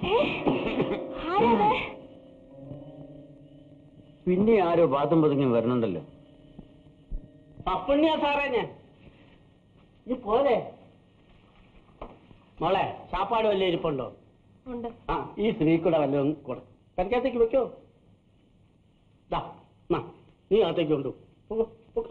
ആരാത് പിന്നെ ആരോ പാത്തും പതുങ്ങി വരണുണ്ടല്ലോ പപ്പുണ്ണിയാ സാറേ ഞാൻ ഇത് പോലെ മോളെ ചാപ്പാട് വല്ല ഇരിപ്പുണ്ടോ ഉണ്ട് ആ ഈ സ്ത്രീ കൂടെ വല്ലതും കൂടെ പരിക്കകത്തേക്ക് വെക്കോ ദാ നാ, നീ അകത്തേക്ക് കൊണ്ടു പോകോ പോക്കോ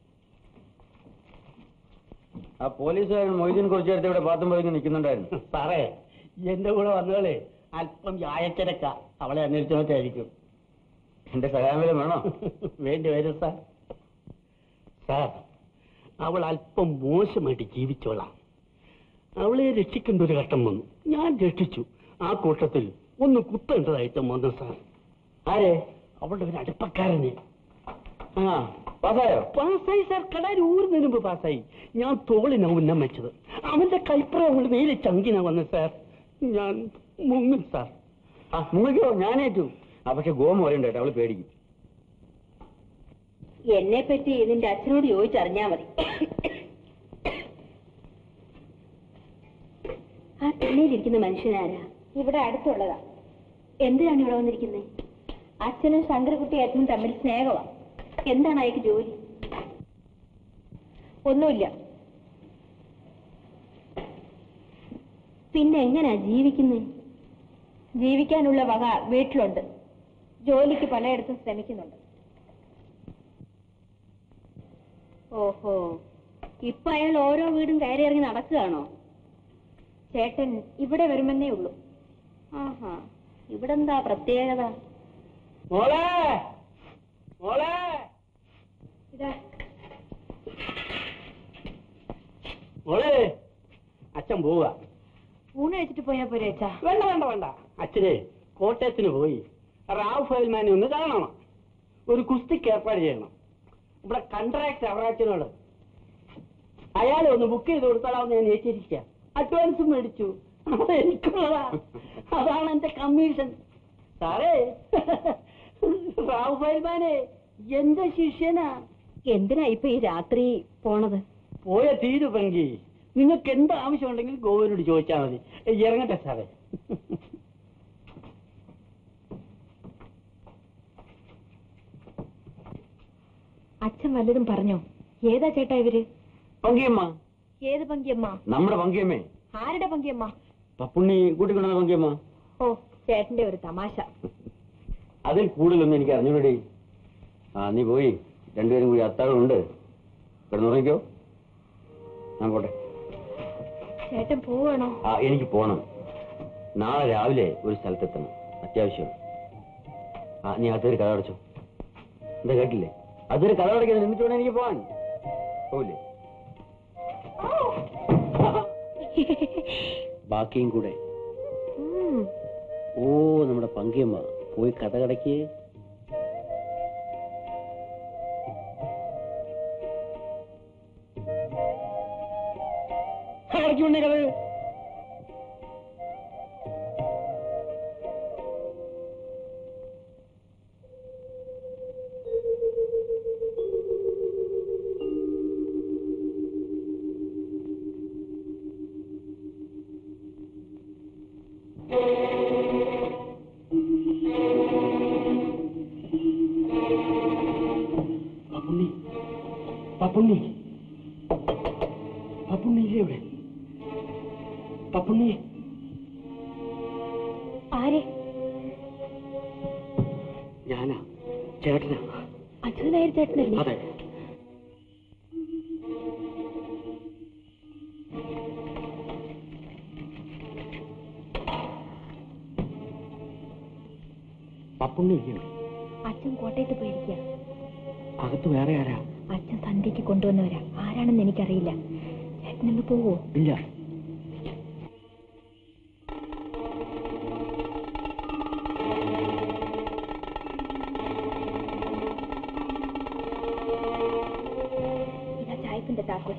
ആ പോലീസുകാരൻ മൊയ്തീൻ കുറച്ചു നേരത്തെ ഇവിടെ പാത്തും പതുങ്ങി നിൽക്കുന്നുണ്ടായിരുന്നു സാറേ എന്റെ കൂടെ വന്നോളെ അല്പം ചായത്തിരക്ക അവളെ അന്വേഷിച്ചോട്ടായിരിക്കും എന്റെ സഹായം വേണോ വേണ്ടി വരും സാർ സാർ അവൾ അല്പം മോശമായിട്ട് ജീവിച്ചോളാം അവളെ രക്ഷിക്കേണ്ട ഒരു ഘട്ടം വന്നു ഞാൻ രക്ഷിച്ചു ആ കൂട്ടത്തിൽ ഒന്ന് കുത്തേണ്ടതായിട്ടും വന്നു സാർ ആരെ അവളുടെ ഒരു അടുപ്പക്കാരനെ ആ പാസ്സായോ പാസ്സായി സാർ കടാരി ഊരുന്നതിന് മുമ്പ് പാസ്സായി ഞാൻ തോളിനാ ഉന്നം വെച്ചത് അവന്റെ കൈപ്പറ അവൾ വെയിലെ ചങ്കിനാ വന്നത് സാർ ഞാൻ മുങ്ങും സാർ ആ മുങ്ങിക്കോ ഞാനേറ്റു ആ പക്ഷെ ഗോമ വരണ്ട കേട്ടോ അവള് പേടിക്കും എന്നെ പറ്റി നിന്റെ അച്ഛനോട് ചോദിച്ചറിഞ്ഞാ മതി ആ തിണ്ണയിലിരിക്കുന്ന മനുഷ്യനാരാ ഇവിടെ അടുത്തുള്ളതാ എന്തിനാണ് ഇവിടെ വന്നിരിക്കുന്നത് അച്ഛനും ശങ്കരകുട്ടി അച്ഛനും തമ്മിൽ സ്നേഹമാ എന്താണ് അയക്ക് ജോലി ഒന്നുമില്ല പിന്നെ എങ്ങനെയാ ജീവിക്കുന്നത് ജീവിക്കാനുള്ള വക വീട്ടിലുണ്ട് ജോലിക്ക് പലയിടത്തും ശ്രമിക്കുന്നുണ്ട് ഓഹോ ഇപ്പൊ അയാൾ ഓരോ വീടും കയറി ഇറങ്ങി നടക്കുകയാണോ ചേട്ടൻ ഇവിടെ വരുമെന്നേ ഉള്ളൂ ആഹാ ഇവിടെന്താ പ്രത്യേകത മോളെ മോളെ ഇതാ മോളെ അച്ഛൻ പോവുക ഊണ് കഴിച്ചിട്ട് പോയാ പോരെ അച്ഛാ വേണ്ട വേണ്ട വേണ്ട അച്ഛനെ കോട്ടയത്തിന് പോയി റാവ് ഫയൽമാനെ ഒന്ന് കാണണം ഒരു കുസ്തിക്ക് ഏർപ്പാട് ചെയ്യണം ഇവിടെ കൺട്രാക്ട് അവറാച്ചനോട് അയാളെ ഒന്ന് ബുക്ക് ചെയ്ത് കൊടുത്താലാന്ന് ഞാൻ ഏറ്റിരിക്കുക അഡ്വാൻസ് മേടിച്ചു അത് എനിക്കുള്ളതാ അതാണ് എന്റെ കമ്മീഷൻ സാറേ റാവ് ഫയൽമാനെ എന്റെ ശിഷ്യനാ എന്തിനാ ഇപ്പൊ ഈ രാത്രി പോണത് പോയ തീരു പങ്കി നിങ്ങൾക്ക് എന്ത് ആവശ്യമുണ്ടെങ്കിൽ ഗോവിനോട് ചോദിച്ചാൽ മതി ഇറങ്ങട്ടെ സാറേ അച്ഛൻ വല്ലതും പറഞ്ഞോ ഏതാ ചേട്ടാ ഇവര് പങ്കിയമ്മ ഏത് പങ്കിയമ്മ നമ്മുടെ പങ്കിയമ്മേ ആരുടെ പങ്കിയമ്മ പപ്പുണ്ണി കൂട്ടിക്കൊണ്ടുവന്ന പങ്കിയമ്മ ഓ ചേട്ടന്റെ ഒരു തമാശ അതിൽ കൂടുതലൊന്നും എനിക്ക് അറിഞ്ഞൂടെ ആ നീ പോയി രണ്ടുപേരും കൂടി അത്താഴം ഉണ്ട് കിടന്നുറങ്ങിക്കോ ഞാൻ പോട്ടെ ചേട്ടൻ പോവാണോ ആ എനിക്ക് പോണം നാളെ രാവിലെ ഒരു സ്ഥലത്തെത്തണം അത്യാവശ്യം ആ നീ അതൊരു കഥ അടച്ചോ എന്താ കേട്ടില്ലേ അതൊരു കഥ അടയ്ക്കാൻ നിന്നിട്ട് വേണം എനിക്ക് പോവാൻ പോവില്ലേ ബാക്കിയും കൂടെ ഉം. ഓ നമ്മുടെ പങ്കിയമ്മ പോയി കഥ കടയ്ക്ക് അടയ്ക്കുണ്ടേ കഥ പപ്പുണ്ണി പപ്പുണ്ണി പപ്പുണ്ണി ഇല്ലേ ഇവിടെ പപ്പുണ്ണി ആരെ ഞാനാ ചേട്ടനാ അച്യുതനായ ചേട്ടനല്ലേ അതെ പപ്പുണ്ണി ഇല്ലേ ഇവിടെ അച്ഛൻ കോട്ടയത്ത് പോയിരിക്കുക അകത്ത് വേറെ ആരാ അച്ഛൻ സന്ധ്യക്ക് കൊണ്ടുവന്നവരാ ആരാണെന്ന് എനിക്കറിയില്ല ചേട്ടനൊന്ന് പോവോ ഇല്ല ഇതാ ചായപ്പിന്റെ താക്കോൽ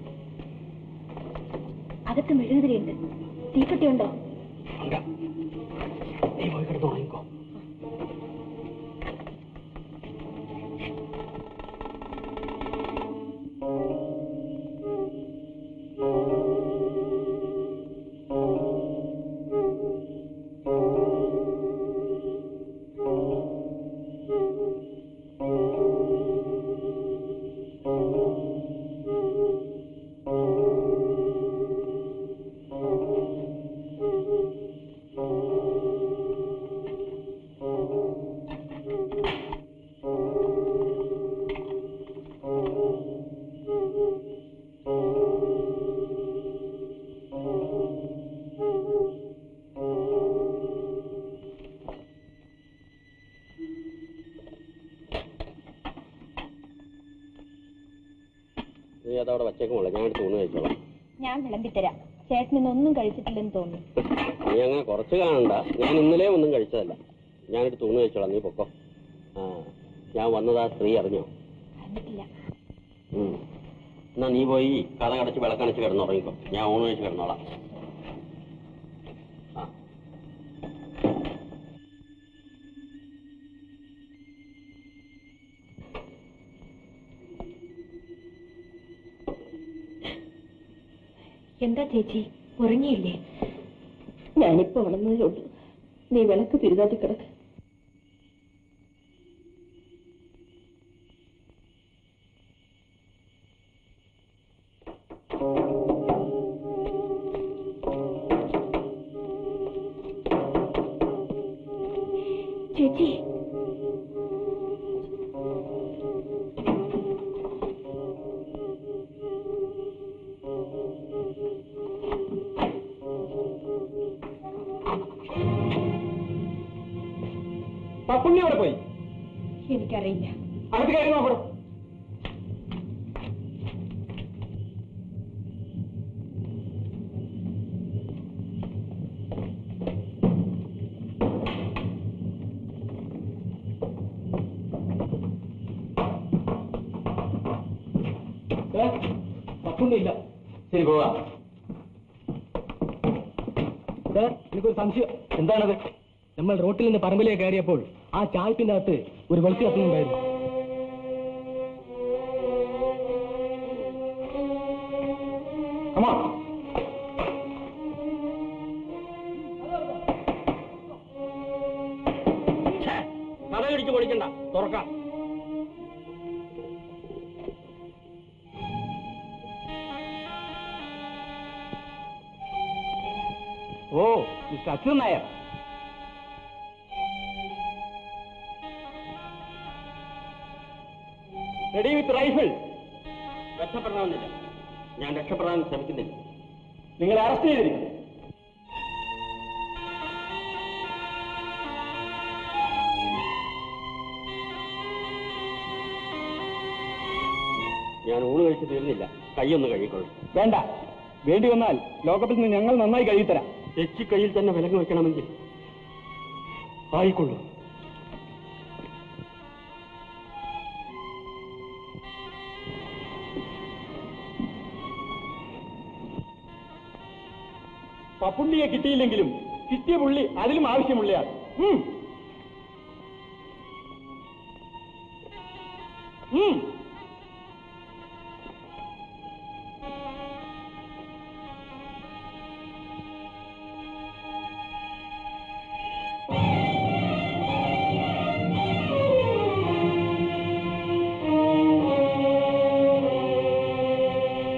അകത്ത് മെഴുകുതിരിയുണ്ട് തീപ്പെട്ടിയുണ്ടോ ഉണ്ട്. നീ പോയി കിടന്ന് ഉറങ്ങിക്കോ അതവിടെ വച്ചേക്കുമല്ലോ ഞാൻ എടുത്ത് ഊണ് കഴിച്ചോളാം ഞാൻ വിളമ്പിത്തരാം ചേട്ടൻ ഇന്നൊന്നും കഴിച്ചിട്ടില്ലെന്ന് തോന്നുന്നു നീ അങ്ങനെ കുറച്ച് കാണണ്ട ഞാൻ ഇന്നലെ ഒന്നും കഴിച്ചതല്ല ഞാനെടുത്ത് ഊണ് കഴിച്ചോളാം നീ പൊക്കോ ആ ഞാൻ വന്നത് ആ സ്ത്രീ അറിഞ്ഞോ അറിഞ്ഞിട്ടില്ല ഉം. എന്നാ നീ പോയി കഥ കടച്ച് വിളക്കണച്ച് കിടന്നുറങ്ങിക്കോ ഞാൻ ഊണ് കഴിച്ച് കിടന്നോളാം ആ എന്താ ചേച്ചി ഉറങ്ങിയില്ലേ ഞാനിപ്പോ ഉണർന്നതേ ഉള്ളൂ നീ വിളക്ക് തിരുതാതി കിടക്ക് ചേച്ചി പപ്പുണ്ണി അവിടെ പോയി എനിക്കറിയില്ല അകത്ത് കയറി നോക്കണം പപ്പുണ്ണി ഇല്ല ശരി പോവാ എനിക്കൊരു സംശയം എന്താണത് നമ്മൾ റോട്ടിൽ നിന്ന് പറമ്പിലേക്ക് കയറിയപ്പോൾ ആ ചായപ്പിന്റെ അകത്ത് ഒരു വെളുത്തി കത്തുന്നുണ്ടായിരുന്നു അമ്മാ കഥ ഇടിച്ച് പൊളിക്കണ്ട തുറക്കാം ഓ mister Achyuthan Nair ready with rifle രക്ഷപ്പെടണമെന്നില്ല ഞാൻ രക്ഷപ്പെടാൻ ശ്രമിക്കുന്നില്ല നിങ്ങൾ അറസ്റ്റ് ചെയ്തിരിക്കും ഞാൻ ഊണ് കഴിച്ച് തീർന്നില്ല കൈയൊന്ന് കഴുകിക്കൊള്ളു വേണ്ട വേണ്ടി വന്നാൽ ലോകത്തിൽ നിന്ന് ഞങ്ങൾ നന്നായി കഴുകിത്തരാം തെച്ചി കയ്യിൽ തന്നെ വിലങ്ങ് വെക്കണമെങ്കിൽ ആയിക്കൊള്ളൂ പപ്പുണ്ണിയെ കിട്ടിയില്ലെങ്കിലും കിട്ടിയ പുള്ളി അതിലും ആവശ്യമുള്ളയാണ് ഉം. ഉം.